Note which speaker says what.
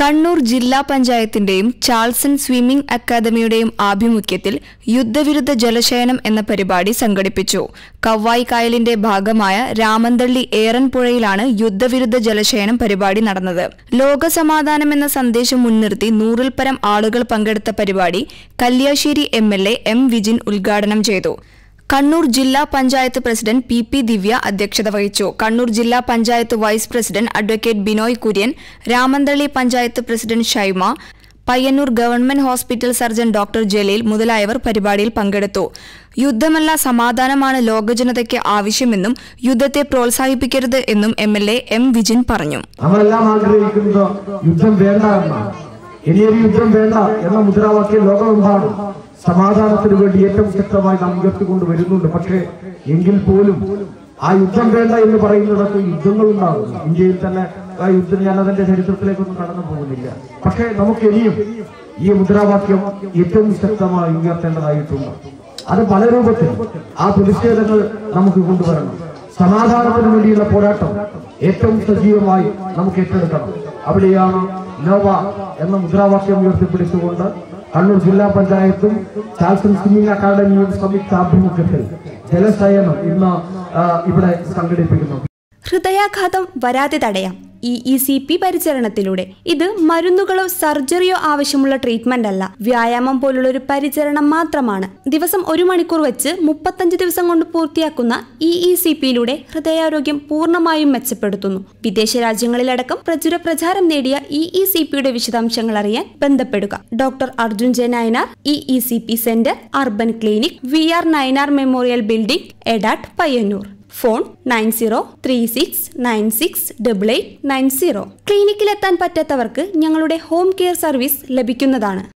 Speaker 1: കണ്ണൂർ ജില്ലാ പഞ്ചായത്തിന്റെയും ചാൾസൺ സ്വിമ്മിംഗ് അക്കാദമിയുടെയും ആഭിമുഖ്യത്തിൽ യുദ്ധവിരുദ്ധ ജലശയനം എന്ന പരിപാടി സംഘടിപ്പിച്ചു കവ്വായി കായലിന്റെ ഭാഗമായ രാമന്തള്ളി ഏറൻപുഴയിലാണ് യുദ്ധവിരുദ്ധ ജലശയനം പരിപാടി നടന്നത് ലോകസമാധാനം എന്ന സന്ദേശം മുൻനിർത്തി നൂറിൽ പരം ആളുകൾ പങ്കെടുത്ത പരിപാടി Kalliasseri M L A M Vijin ഉദ്ഘാടനം ചെയ്തു കണ്ണൂർ ജില്ലാ panchayat president P P Divya അധ്യക്ഷത വഹിച്ചു കണ്ണൂർ ജില്ലാ panchayat vice president advocate Binoy Kurian Ramanthali panchayat president Shaima Payyanur government hospital surgeon doctor Jaleel മുതലായവർ പരിപാടിയിൽ പങ്കെടുത്തു യുദ്ധമല്ല സമാധാനമാണ് ലോകജനതയ്ക്ക് ആവശ്യമെന്നും യുദ്ധത്തെ പ്രോത്സാഹിപ്പിക്കരുത് എന്നും M L A M Vijin പറഞ്ഞു
Speaker 2: നമ്മളെല്ലാം ആഗ്രഹിക്കുന്നത് യുദ്ധം വേണ്ട എന്നാണ് ഇനിയൊരു യുദ്ധം വേണ്ട എന്ന മുദ്രാവാക്യം ലോകമെമ്പാടും സമാധാനത്തിന് വേണ്ടി ഏറ്റവും ശക്തമായി നാം ഉയർത്തിക്കൊണ്ട് വരുന്നുണ്ട് പക്ഷേ എങ്കിൽ പോലും ആ യുദ്ധം വേണ്ട എന്ന് പറയുന്നിടത്ത് യുദ്ധങ്ങൾ ഉണ്ടാകും ഇന്ത്യയിൽ തന്നെ ആ യുദ്ധം ഞാൻ അതിന്റെ ചരിത്രത്തിലേക്കൊന്നും കടന്നു പോകുന്നില്ല പക്ഷേ നമുക്ക് ഇനിയും ഈ മുദ്രാവാക്യം ഏറ്റവും ശക്തമായി ഉയർത്തേണ്ടതായിട്ടുണ്ട് അത് പല രൂപത്തിൽ ആ പ്രതിഷേധങ്ങൾ നമുക്ക് കൊണ്ടുവരണം സമാധാനത്തിന് വേണ്ടിയുള്ള പോരാട്ടം ഏറ്റവും സജീവമായി നമുക്ക് ഏറ്റെടുക്കണം അവിടെയാണ് നോവ എന്ന മുദ്രാവാക്യം ഉയർത്തിപ്പിടിച്ചുകൊണ്ട് കണ്ണൂർ ജില്ലാ പഞ്ചായത്തും ചാൾസൺ സ്വിമ്മിംഗ് അക്കാദമിയും സംയുക്ത ആഭിമുഖ്യത്തിൽ ജലശയനം ഇന്ന് ആ, ഇവിടെ സംഘടിപ്പിക്കുന്നു
Speaker 3: ഹൃദയാഘാതം വരാതെ തടയാം ഇ ഇ സി പി പരിചരണത്തിലൂടെ ഇത് മരുന്നുകളോ സർജറിയോ ആവശ്യമുള്ള ട്രീറ്റ്മെന്റ് അല്ല വ്യായാമം പോലുള്ള ഒരു പരിചരണം മാത്രമാണ് ദിവസം ഒരു മണിക്കൂർ വെച്ച് മുപ്പത്തഞ്ച് ദിവസം കൊണ്ട് പൂർത്തിയാക്കുന്ന ഇ ഇ സി പിയിലൂടെ ഹൃദയാരോഗ്യം പൂർണ്ണമായും മെച്ചപ്പെടുത്തുന്നു വിദേശ രാജ്യങ്ങളിലടക്കം പ്രചുര പ്രചാരം നേടിയ ഇ ഇ സി പിയുടെ വിശദാംശങ്ങൾ അറിയാൻ ബന്ധപ്പെടുക doctor Arjun J Nayanar E E C P centre urban clinic V R Nayanar memorial building Edat Payyanur phone nine zero three six nine six double eight nine zero ക്ലിനിക്കിലെത്താൻ പറ്റാത്തവർക്ക് ഞങ്ങളുടെ ഹോം കെയർ സർവീസ് ലഭിക്കുന്നതാണ്